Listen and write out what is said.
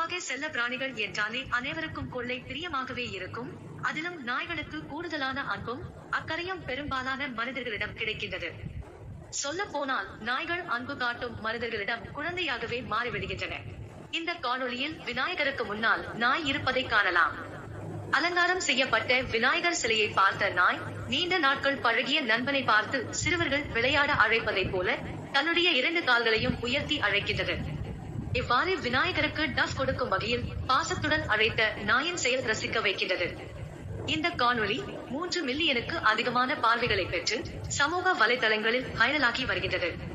பொதுவாக செல்ல பிராணிகள் என்றாலே அனைவருக்கும் கொள்ளை பிரியமாகவே இருக்கும் அதிலும் நாய்களுக்கு கூடுதலான அன்பும் அக்கறையும் பெரும்பாலான மனிதர்களிடம் கிடைக்கின்றது சொல்ல போனால் நாய்கள் அன்பு காட்டும் மனிதர்களிடம் குழந்தையாகவே மாறிவிடுகின்றன இந்த காணொளியில் விநாயகருக்கு முன்னால் நாய் இருப்பதை காணலாம் அலங்காரம் செய்யப்பட்ட விநாயகர் சிலையை பார்த்த நாய் நீண்ட நாட்கள் பழகிய நண்பனை பார்த்து சிறுவர்கள் விளையாட அழைப்பதைப் போல தன்னுடைய இரண்டு கால்களையும் உயர்த்தி அழைக்கின்றது இவ்வாறு விநாயகருக்கு டஃப் கொடுக்கும் வகையில் பாசத்துடன் அழைத்த நாயின் செயல் ரசிக்க வைக்கின்றது இந்த காணொளி மூன்று மில்லியனுக்கு அதிகமான பார்வைகளை பெற்று சமூக வலைதளங்களில் வைரலாகி வருகின்றது